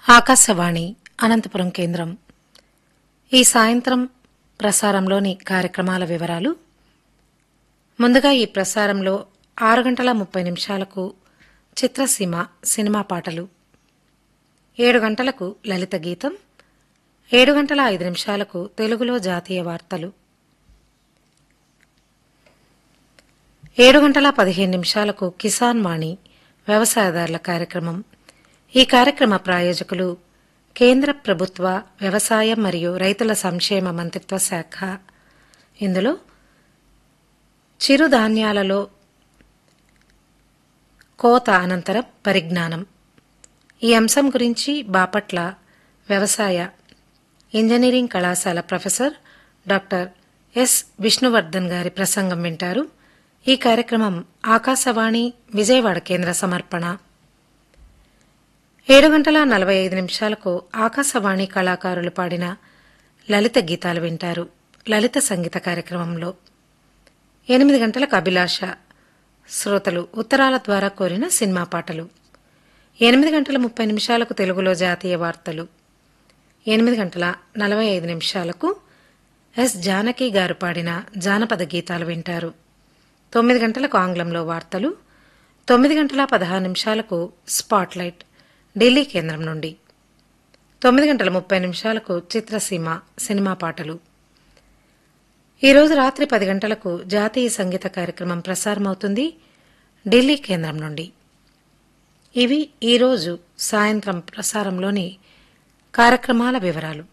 ఆకాశవాణి అనంతపురం కేంద్రం ఈ సాయంత్రం ప్రసారంలోని కార్యక్రమాల వివరాలు ముందుగా ఈ ప్రసారంలో ఆరు గంటల ముప్పై నిమిషాలకు చిత్రసీమ సినిమా పాటలు ఏడు గంటలకు లలిత గీతం ఏడు గంటల ఐదు నిమిషాలకు తెలుగులో జాతీయ వార్తలు ఏడు గంటల పదిహేను నిమిషాలకు కిసాన్ వాణి వ్యవసాయదారుల కార్యక్రమం ఈ కార్యక్రమ ప్రాయోజకులు కేంద్ర ప్రభుత్వ వ్యవసాయ మరియు రైతుల సంక్షేమ మంత్రిత్వ శాఖ ఇందులో చిరుధాన్యాలలో కోత అనంతరం పరిజ్ఞానం ఈ అంశం గురించి బాపట్ల వ్యవసాయ ఇంజనీరింగ్ కళాశాల ప్రొఫెసర్ డాక్టర్ ఎస్ విష్ణువర్ధన్ గారి ప్రసంగం వింటారు ఈ కార్యక్రమం ఆకాశవాణి విజయవాడ కేంద్ర సమర్పణ ఏడు గంటల నలభై ఐదు నిమిషాలకు ఆకాశవాణి కళాకారులు పాడిన లలిత గీతాలు వింటారు లలిత సంగీత కార్యక్రమంలో ఎనిమిది గంటలకు అభిలాష శ్రోతలు ఉత్తరాల ద్వారా కోరిన సినిమా పాటలు ఎనిమిది గంటల ముప్పై నిమిషాలకు తెలుగులో జాతీయ వార్తలు ఎనిమిది గంటల నలభై ఐదు నిమిషాలకు ఎస్ జానకి గారు పాడిన జానపద గీతాలు వింటారు తొమ్మిది గంటలకు ఆంగ్లంలో వార్తలు తొమ్మిది గంటల పదహారు నిమిషాలకు స్పాట్లైట్ ఢిల్లీ కేంద్రం నుండి తొమ్మిది గంటల ముప్పై నిమిషాలకు చిత్రసీమ సినిమా పాటలు ఈరోజు రాత్రి పది గంటలకు జాతీయ సంగీత కార్యక్రమం ప్రసారమవుతుంది ఢిల్లీ కేంద్రం నుండి ఇవి ఈరోజు సాయంత్రం ప్రసారంలోని కార్యక్రమాల వివరాలు